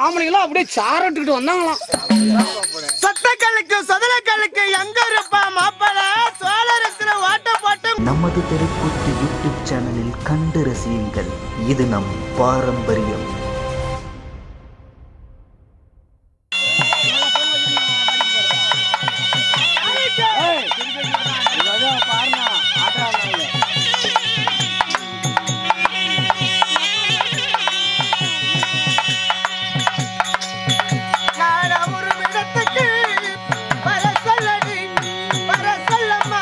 ஆம்பளைங்களும் அப்படியே சாரட்டுக்கிட்டு வந்தாங்களாம் சத்தக்கல்லுக்கு சதுரக்கல்லுக்கு எங்க இருப்பா மாப்பிள சோழரத்துல ஓட்ட போட்டு நமது தெருக்கூத்து யூடியூப் சேனலில் கண்டு ரசியுங்கள் இது நம் பாரம்பரியம் நாட ஒரு இடத்துக்கு வர சொல்லடி வர சொல்லம்மா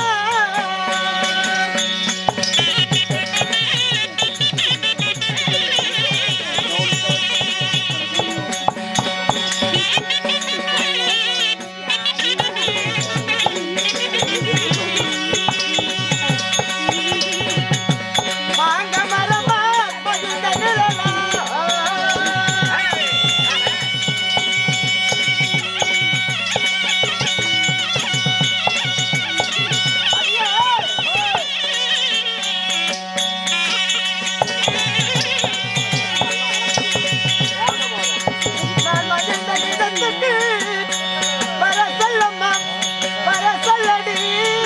வாங்க மரமா கொஞ்சம் நிழலா. நான் மகிழ்ந்த இடத்துக்கு வர சொல்லம்மா வர சொல்லடி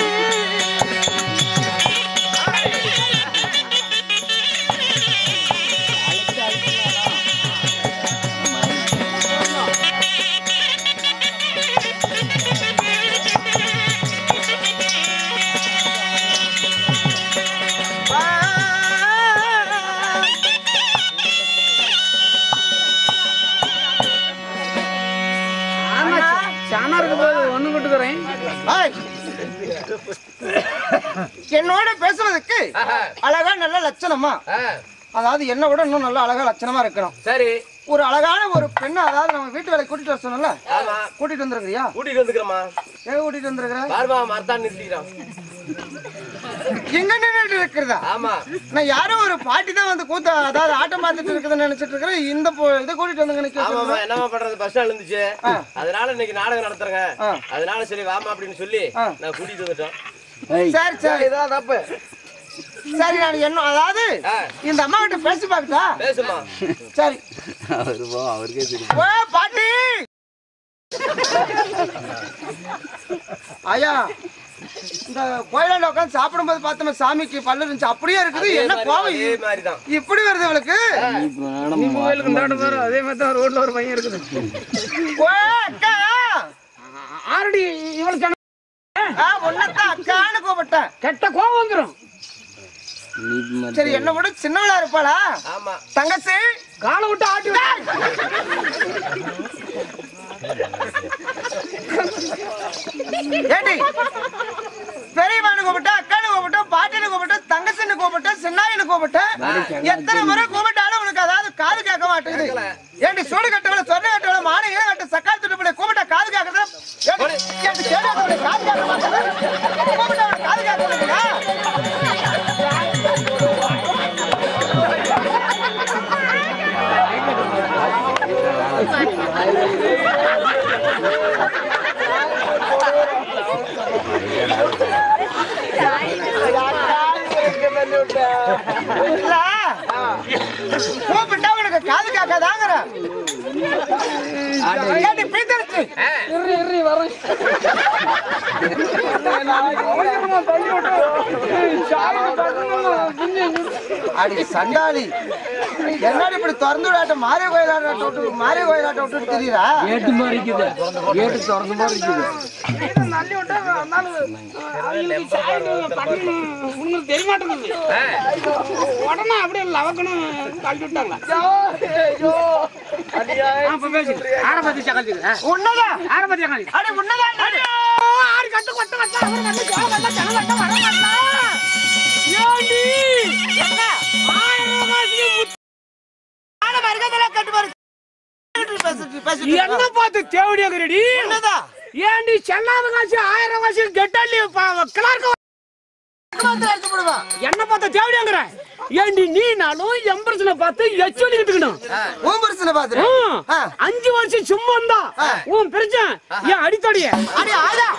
ஆமா சாணா இருக்க போது ஒண்ணு விட்டுக்கிறேன் ஆய். என்னோட பேசுறதுக்கு அழகா நல்ல லட்சணமா அதாவது என்ன விட இன்னும் நல்ல அழகா லட்சணமா இருக்கணும் சரி ஒரு அழகான ஒரு பெண்ணை அதாவது நம்ம வீட்டு வேலை கூட்டிட்டு வர சொன்னல ஆமா கூட்டிட்டு வந்திருக்கிறியா கூட்டிட்டு வந்துக்கிறோமா எங்க கூட்டிட்டு வந்திருக்கிற பாருமா மரத்தான் நிறுத்திக்கிறான் எங்க நின்றுட்டு இருக்கிறதா ஆமா நான் யாரோ ஒரு பாட்டி தான் வந்து கூத்த அதாவது ஆட்டம் பார்த்துட்டு இருக்குதுன்னு நினைச்சிட்டு இருக்கிறேன் இந்த பொ- இதை கூட்டிட்டு வந்து நினைக்க ஆமாமா என்னமா பண்றது பஸ் ஸ்டாண்ட் இருந்துச்சு அதனால இன்னைக்கு நாடகம் நடத்துறேங்க ஆ. அதனால சரி வாமா அப்படின்னு சொல்லி ஆ. நான் கூட்டிட்டு வந்துட்டோம் சரி சரி இதான் தப்பு சரி நான் என்ன அதாவது ஆ. இந்த அம்மா கிட்ட பேசி பார்க்கட்டா பேசுமா சரி ஓ பாட்டி ஐயா இந்த கோயிலாண்ட உட்காந்து சாப்பிடும்போது பார்த்தோமே சாமிக்கு பல்லு இருந்துச்சு அப்படியே இருக்குது அதே என்ன மாதிரி கோவம் அதே மாதிரிதான் இப்படி வருது இவளுக்கு நீ கோயிலுக்கு இந்தாண்டு பாரு அதே மாதிரி தான் ரோட்ல ஒரு பையன் இருக்குது ஓ அக்கா ஆல்ரெடி இவளுக்கு ஆ உன்னத்தான் அக்கான்னு கூப்பிட்டேன் கெட்ட கோவம் வந்துடும் சரி என்ன விட சின்னவளா இருப்பாளா ஆமா தங்கச்சி காலை விட்டு ஆட்டி விட்டு ஏடி பெரியவானு கூப்பிட்டா அக்கானு கூப்பிட்டா பாட்டினு கூப்பிட்டா தங்கச்சின்னு கூப்பிட்டா சின்னாயின்னு கூப்பிட்டா எத்தனை முறை கூப்பிட்டாலும் உனக்கு அதாவது காது கேட்க மாட்டேங்குது ஏண்டி சூடு கட்டவள சொன்ன கட்டவள மானங்க கட்ட சக்கால் துட்டு கூப்பிட்டா காது கேட்கறது ஏண்டி, ஏண்டி கேட்டா அவளுக்கு காது கேட்க மாட்டேங்குது கூப்பிட்டா அவளுக்கு காது கேட்க மாட்டேங்குதா இல்ல கூப்பிட்டா உனக்கு காது கேட்காதாங்கிற ஏண்டி பீத்தரிச்சு இரு இரு வரேன் அடி சண்டாளி என்னடி இப்படி திறந்து விடாட்ட மாறி கோயிலாட்ட விட்டு மாறி கோயிலாட்ட விட்டுட்டு தெரியுறா கேட்டு மாதிரி இருக்குது கேட்டு திறந்த மாதிரி இருக்குது நல்லி விட்டா அதனால அவங்களுக்கு சாய் பட்டு உங்களுக்கு தெரிய மாட்டேங்குது உடனே அப்படியே லவக்கணும் கழட்டி விட்டாங்க அப்ப பேசு ஆட பத்தி சகல்ச்சுது உன்னதான் ஆட பத்தி சகல்ச்சு அடி உன்னதான் அடி. ஆறு கட்டு கொட்ட கட்ட அவர் கட்டு ஜோல கட்ட ஜன கட்ட வர கட்ட ஏண்டி என்ன? ஆயிரம் ரூபாய்க்கு முத்து- ஆன மருகதெல்லாம் கட்டு பாரு. பேசிட்டு பேசிட்டு என்ன இருக்கா. பார்த்து தேவடியாங்கிறடி உன்னதான்? ஏண்டி செல்லாத காசு ஆயிரம் காசு கெட்டாலி கிளார்க்கு வந்து அடிச்சு போடுவா. என்ன பார்த்த தேவடியாங்கிற ஏண்டி நீனாலும் எம்பரசனை பார்த்து எச்சொலி கட்டுக்கணும் உன் பிரச்சனை பாத்துரு. ஆ. அஞ்சு வருஷம் சும்மா இருந்தா உன் பிரச்சனை என் அடித்தடிய அடி ஆளா.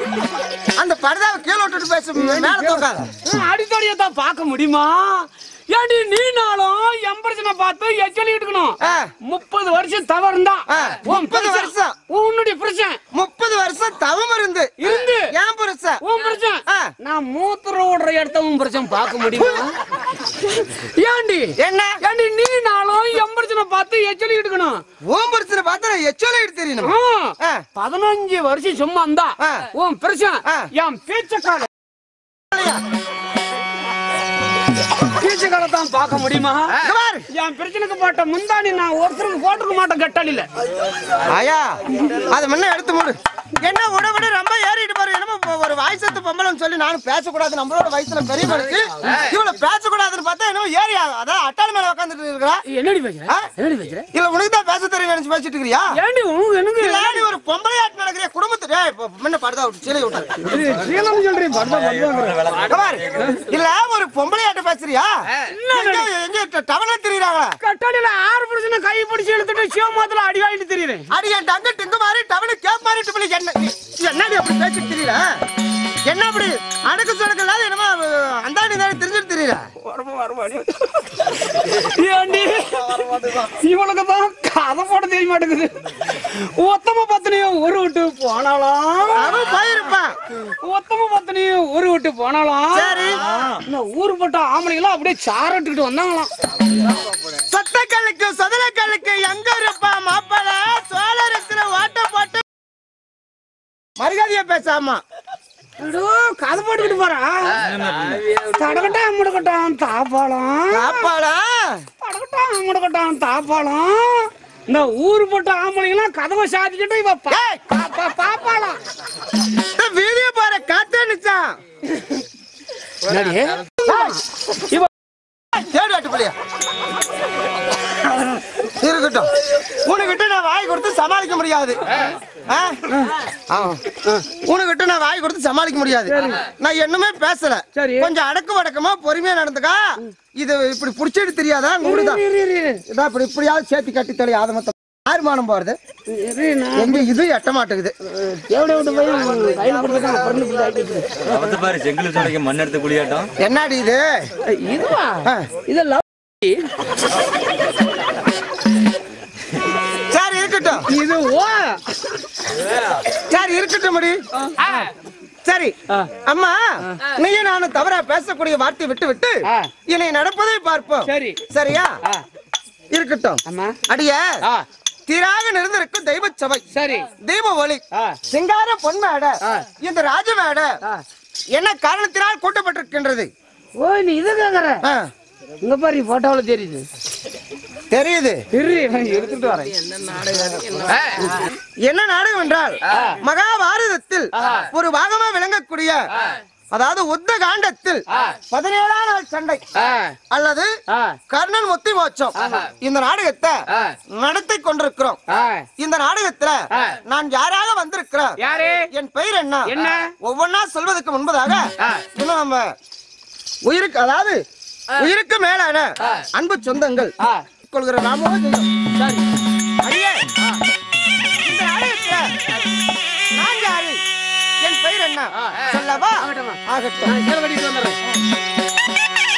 அந்த பரதாவை கீழே விட்டுட்டு பேசு மேல தூக்காத அடித்தடியை தான் பார்க்க முடியுமா ஏண்டி நீ நாளும் எம்பரசனை பார்த்து எச்சொல்லி எடுக்கணும் ஆ. முப்பது வருஷம் தவறுந்தா ஆ, உன் 30 புருஷன், வருஷம். உன்னுடைய புருஷன் முப்பது வருஷம் தவம் இருந்து இருந்து ஏன் புருஷன் உன் புருஷன் ஆ. நான் மூத்திரம் ஓடுற இடத்த உன் புருஷன் பார்க்க முடியுமா ஏண்டி என்ன ஏண்டி நீ நாளும் எம்பரசனை பார்த்து எச்சொல்லி எடுக்கணும் ஓம் புருஷனை பார்த்தா எச்சோல எடுத்து தெரியணும் ஆ. ஆ. பதினஞ்சு வருஷம் சும்மா இருந்தா ஆ. உன் புருஷன் ஆ. என் பேச்சக்கால பேச்சக்கால தான் பார்க்க முடியுமா இங்க பாரு. என் பிரச்சனைக்கு போட்ட முந்தாணி நான் ஒருத்தருக்கு போட்டுக்க மாட்டேன் கட்டாளில ஆயா அது முன்ன எடுத்து மூடு என்ன விட விட ரொம்ப ஏறிட்டு பாரு என்னமோ இப்போ ஒரு வயசத்து பொம்பளைன்னு சொல்லி நானும் பேசக்கூடாது நம்மளோட வயசுல பெரிய மனுக்கு இவ்வளவு பேசக்கூடாதுன்னு பார்த்தா என்னமோ ஏறி அதான் அட்டாளி மேல உட்காந்துட்டு இருக்கிறா என்னடி பேசுற ஆ? என்னடி பேசுற இல்ல உனக்கு தான் பேச தெரியும் நினைச்சு பேசிட்டு இருக்கிறியா ஏண்டி உனக்கு எனக்கு இல்ல நீ ஒரு பொம்பளையாட்டு நடக்கிறிய குடும்பத்து டேய், இப்ப முன்ன படுதா விட்டு சீலை விட்டு சீலம் சொல்றேன் படுதா படுதாங்கிற பாரு இல்ல ஒரு பொம்பளையாட்டு பேசுறியா எங்க எங்க டவர்ல தெரியுறாங்களா கட்டாளில ஆறு பிரச்சனை கை பிடிச்சு இழுத்துட்டு சிவமாத்துல அடி வாங்கிட்டு தெரியுறேன் அடி என் டங்க டிங்கு மாதிரி டவலு கேப் மாதிரி டிபிளி என்ன நீ- என்னடி அப்படி பேசிட்டு தெரியல என்ன அப்படி அடக்கு சொடக்கு இல்லாத என்னமோ அந்தாண்டி தாண்டி தெரிஞ்சுட்டு தெரியல ஏண்டி இவளுக்கு தான் கதை போட தெரிய மாட்டேங்குது ஒத்தம பத்தினியும் ஒரு விட்டு போனாலாம் அவன் போயிருப்பான் ஒத்தம பத்தினியும் ஒரு விட்டு போனாலாம் சரி. இந்த ஊருப்பட்ட ஆம்பளைங்களாம் அப்படியே சாரட்டுக்கிட்டு வந்தாங்களாம் சொத்த கல்லுக்கு சொதல கல்லுக்கு எங்க இருப்பா மாப்பிள சோழரத்துல ஓட்ட போட்டு மரியாதையா பேசாமா ஐயோ, கதை போட்டுக்கிட்டு போறா தடகட்டா முடக்கட்டான் தாப்பாளம் பாப்பாளா தடகட்டா முடக்கட்டான் தாப்பாளம் இந்த ஊருப்பட்ட ஆம்பளைங்களாம் கதவை சாத்திக்கிட்டு இவ பா- ஏய். பா- பா- பாப்பாளாம் வீடியோ பாரு காத்தே நிச்சான் என்னடி? இவ தேடு வாட்டு பிள்ளையா இருக்கட்டும் உனக்கிட்ட நான் வாய் கொடுத்து சமாளிக்க முடியாது ஆ? ஆ. உனக்கிட்ட நான் வாய் கொடுத்து சமாளிக்க முடியாது நான் என்னமே பேசல சரி. கொஞ்சம் அடக்கு வடக்கமா பொறுமையா நடந்துக்கா இது இப்படி புடிச்சிட்டு தெரியாதா உங்களுதான் இரு, இரு, இரு. இதான் இப்படி இப்படியாவது சேர்த்து கட்டி தலை ஆத மொத்தம் ஆறுமானம் போறது இரு, நான் எங்க இது எட்ட மாட்டேங்குது தேவடைய விட்டு போய் உன் கையில கொடுத்துட்டான் அப்புறம் இப்படி ஆக்கிட்டு. அவத்து பாரு செங்கல் சோலைக்கு மண் எடுத்து குளியாட்டம் என்னடி இது இதுவா ஆ. இது லவ் சரி இருக்கட்டும் இது ஓ சரி இருக்கட்டும் முடி சரி ஆ. அம்மா நீயும் நானும் தவறா பேசக்கூடிய வார்த்தை விட்டு விட்டு ஆ. இனி நடப்பதை பார்ப்போம் சரி சரியா ஆ. இருக்கட்டும் அம்மா அடிய ஆ தீராக நிறைந்திருக்கும் தெய்வ சபை சரி தெய்வ ஒளி ஆ சிங்கார பொன்மேட ஆ. இந்த ராஜமேட ஆ. என்ன காரணத்தினால் கூட்டப்பட்டிருக்கின்றது ஓ நீ இது கேக்குற ஆ, இங்க பாரு போட்டோல தெரியுது தெரியுது இரு நான் எடுத்துட்டு வரேன் என்ன நாடகம் என்றால் மகாபாரதத்தில் ஒரு பாகமா விளங்கக்கூடிய அதாவது உத்த காண்டத்தில் பதினேழாம் நாள் சண்டை ஆ அல்லது ஆ கர்ணன் முத்தி மோட்சம் இந்த நாடகத்தை ஆ. நடத்தி கொண்டிருக்கிறோம் ஆ இந்த நாடகத்துல ஆ. நான் யாராக வந்திருக்கிறேன் யாரு என் பெயர் என்ன என்ன? ஒவ்வொன்னா சொல்வதற்கு முன்பதாக ஆ. இன்னும் நம்ம உயிருக்கு அதாவது உயிருக்கு மேலான அன்பு சொந்தங்கள் ஆ கொள்கிற நாமோ ஜெயம். சரி அடியே இந்த நாடகத்துல நான் யாரு என் பெயர் என்ன சொல்லவா ஆகட்டுமா. ஆகட்டும் நான் சேலை கட்டிட்டு வந்துடுறேன்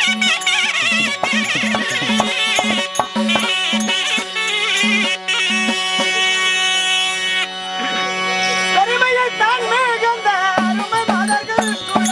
பெருமையை தான் மிகுந்த அருமை மலர்கள் கூட.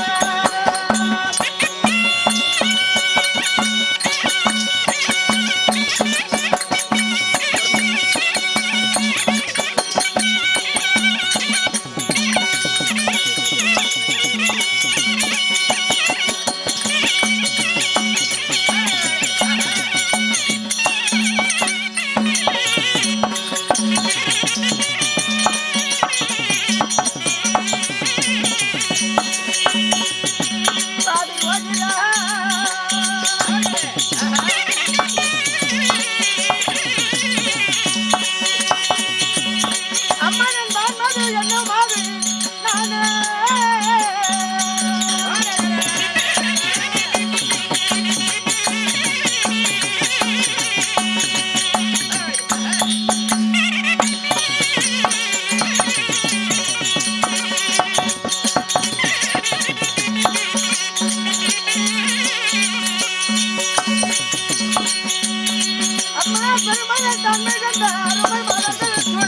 பெருமையை தன்மை கண்ட அருமை மலர்கள் சூழ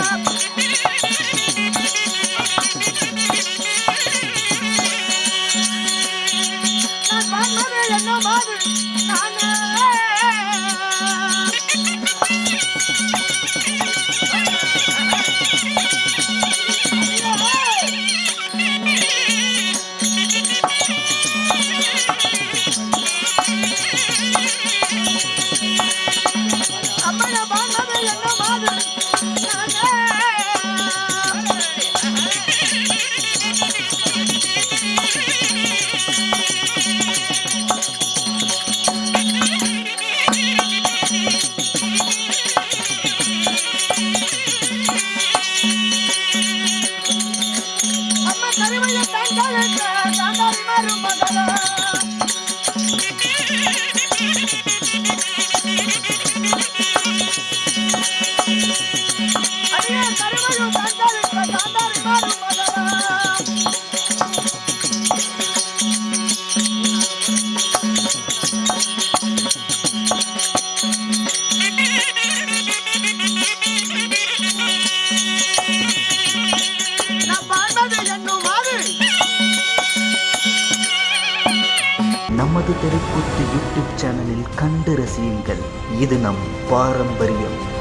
நான் வாழ்வது என்ன மாது நானே அம்மன வாழ்வது என்ன மாது அம்மா கருமையை தந்தாளுக்கு தாந்தாரி மாறும் மகளா அடியே கருமையும் தந்தாளுக்கு தாந்தாரி மாறும் மகளா நான் வாழ்வது என்னும் மாது நமது தெருக்கூத்து யூடியூப் சேனலில் கண்டு ரசியுங்கள் இது நம் பாரம்பரியம்